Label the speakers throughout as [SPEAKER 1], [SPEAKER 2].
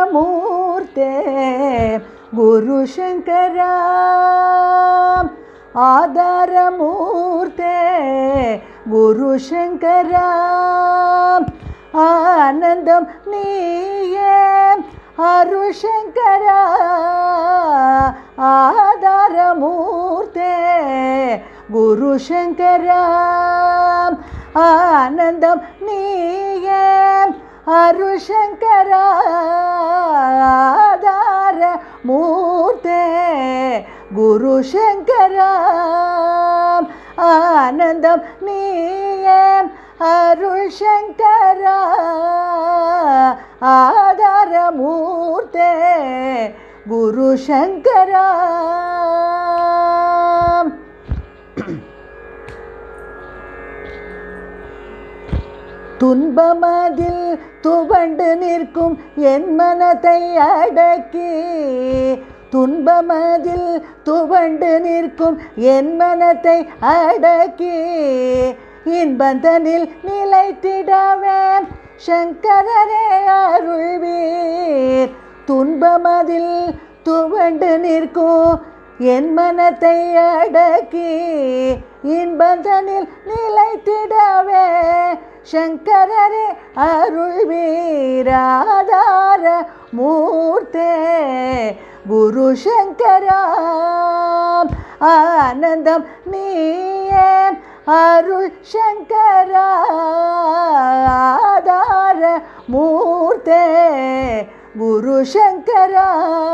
[SPEAKER 1] ஆதாரமூர்த்தே குரு சங்கரா ஆதாரமூர்த்தே குரு சங்கரா ஆனந்தம் நீயே அருஷங்கரா ஆதாரமூர்த்தே குரு சங்கரா ஆனந்தம் நீயே அருஷங்கரா ஆதார மூர்த்தே குரு சங்கரா ஆனந்தம் நீயே அருள் சங்கரா ஆதாரமூர்த்தே குரு சங்கரா துன்பமதில் துவண்டு நிற்கும் என் மனத்தை அடக்கி துன்பமதில் துவண்டு நிற்கும் என் மனத்தை அடக்கி இன்பந்தனில் நிலைத்திடவே சங்கரரே அருள்வீர் துன்பமதில் துவண்டு நிற்கும் என் மனத்தை அடக்கி இன்பந்தனில் நிலைத்திடவே சங்கரரே அருள்வீராதார மூர்த்தே குரு சங்கரா ஆனந்தம் நீயே அருள் சங்கரா ஆதார மூர்த்தே குரு சங்கரா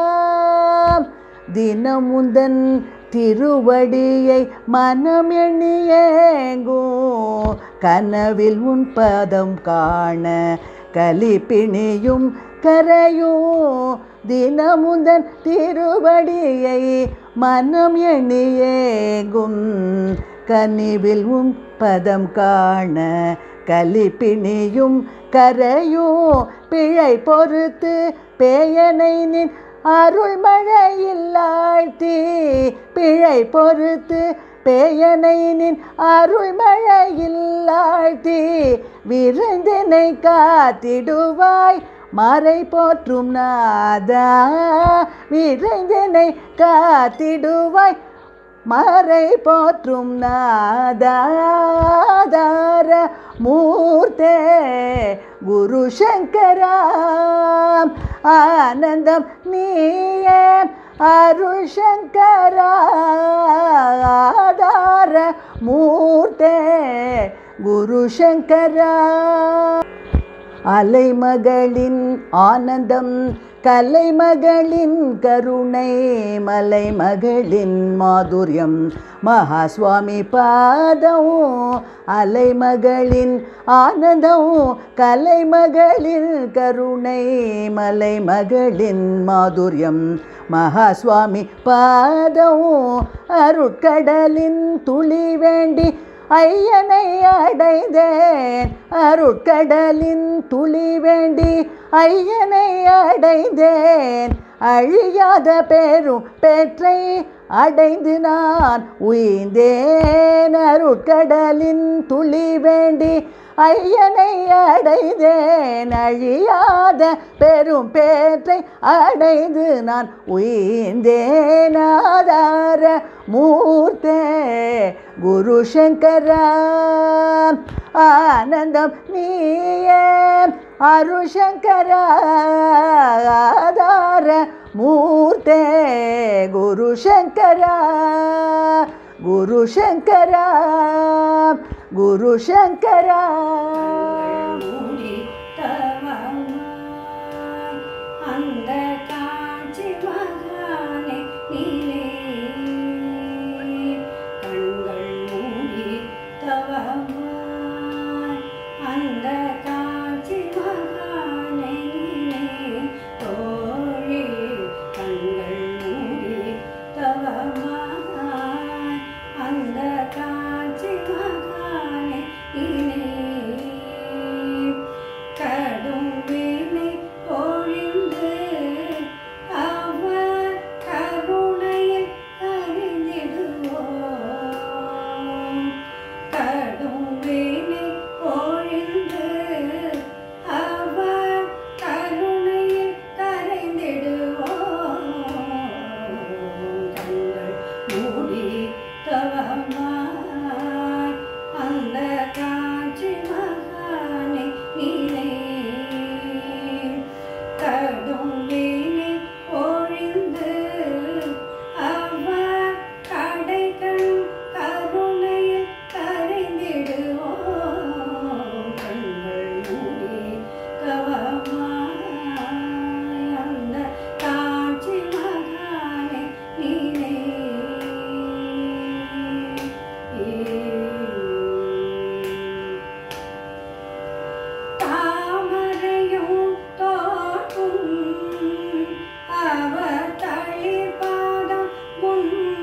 [SPEAKER 1] தினமுந்தன் திருவடியை மனம் எண்ணியேங்கும் கனவில் உன் பதம் காண கலிப்பிணியும் கரையும் தினமுந்தன் திருவடியை மனம் எண்ணியேங்கும் கனிவில் உன் பதம் காண கலிப்பிணியும் கரையும் பிழை பொறுத்து பேயனை நின் அருள் மழையில் ஆழ்த்தி பிழை பொறுத்து பேயனை நின் அருள் மழையில் ஆழ்த்தி விருந்தினை காத்திடுவாய் மறை போற்றும் நாதா விருந்தினை காத்திடுவாய் மறை போற்றும் நாதாதார மூர்த்தே குரு சங்கரா ஆனந்தம் நீயே அருள் சங்கரா ஆதார மூர்த்தே குரு சங்கரா அலைமகளின் ஆனந்தம் கலைமகளின் கருணை மலைமகளின் மாதுரியம் மகாஸ்வாமி பாதம் அலைமகளின் ஆனந்தம் கலைமகளின் கருணை மலைமகளின் மாதுரியம் மகாஸ்வாமி பாதம் அருட்கடலின் துளி வேண்டி ஐயனை அடைந்தேன் அருட்கடலின் துளி வேண்டி ஐயனை அடைந்தேன் அழியாத பெரும் பெற்றை அடைந்து நான் உயிர்ந்தேன் அருட்கடலின் துளி வேண்டி ஐயனை அடைந்தேன் அழியாத பெரும் பேற்றை அடைந்து நான் உயிர்ந்தேன் ஆதார மூர்த்தே குரு சங்கரா ஆனந்தம் நீயே அருஷங்கரா ஆதார மூர்த்தே குரு சங்கரா குரு சங்கரா குரு சங்கரா
[SPEAKER 2] மூடி தவமாய் அந்த காஞ்சி மகானே நீலே கண்கள் மூடி தவமாய் அந்த காஞ்சி மகானே நீலே தோழி கண்கள் மூடி தவமாய் அந்த காஞ்சி மகானே நீலே கடும் வினை ஒழிந்து அவர் கருணையில் அறிந்திடுவோம் கடும் வினை ஒழிந்து அவர் கருணையில் கரைந்திடுவோம்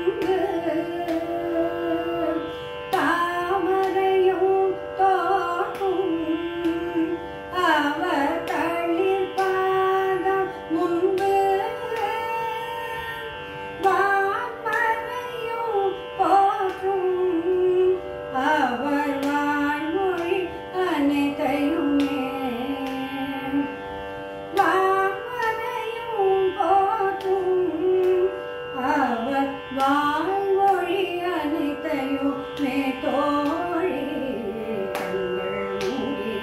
[SPEAKER 2] முன்பு தாமரையும் தோற்றும் அவர் தளிர் பாதம் முன்பு வான்மறையும் போற்றும் அவர் வாய்மொழி அனைத்தையுமே வான்மறையும் போற்றும் அவர் வாய்மொழி அனைத்தையுமே தோழி கண்கள் மூடி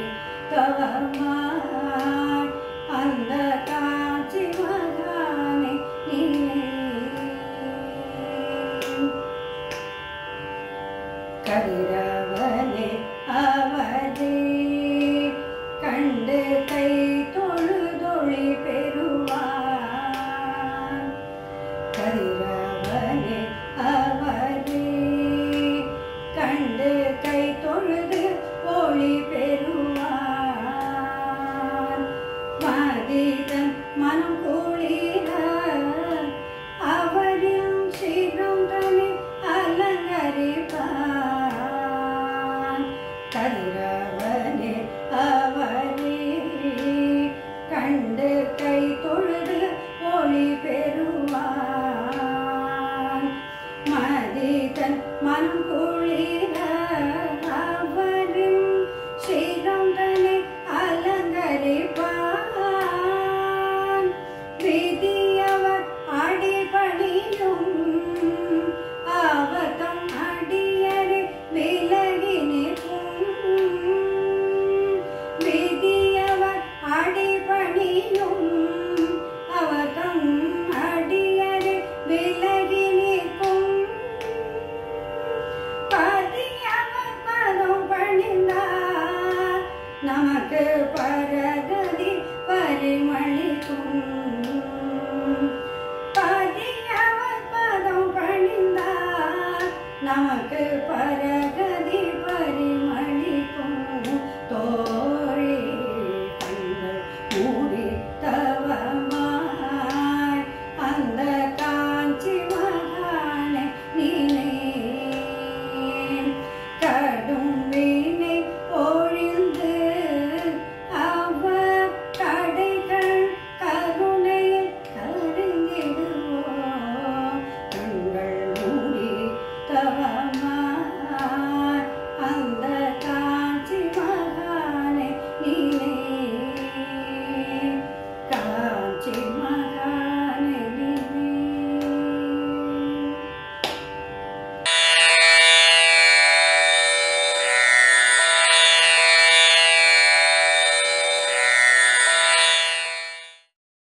[SPEAKER 2] தவமாய் அந்த காட்சி மகானை நீ கதிரவனே அவதே கண்டு கை தொழுதொழி பெறுவான் கதிரவனே அவதே கண்டு கை தொழுது ஒளி பெறுவான் மதிதன் மனம் குளிர அவரின் சீரம் தனி அலங்கரிப்பான் கதிரவனே அவரே கண்டு கை தொழுது ஒளி பெறுவான் மதிதன் மனம் குளிர அவரின் சீரம் தனி அலங்கரிப்பான் விதியவர் அடிபணியும் அவதம் அடியரை விலகி நிற்கும் விதியவர் அடிபணியும் அவதம் அடியரை விலகி நிற்கும் பதியவர் பதம் பணிந்தார் நமக்கு பரகதி பரிமளிக்கும் பதியவர் பதம் பணிந்தார் நமக்கு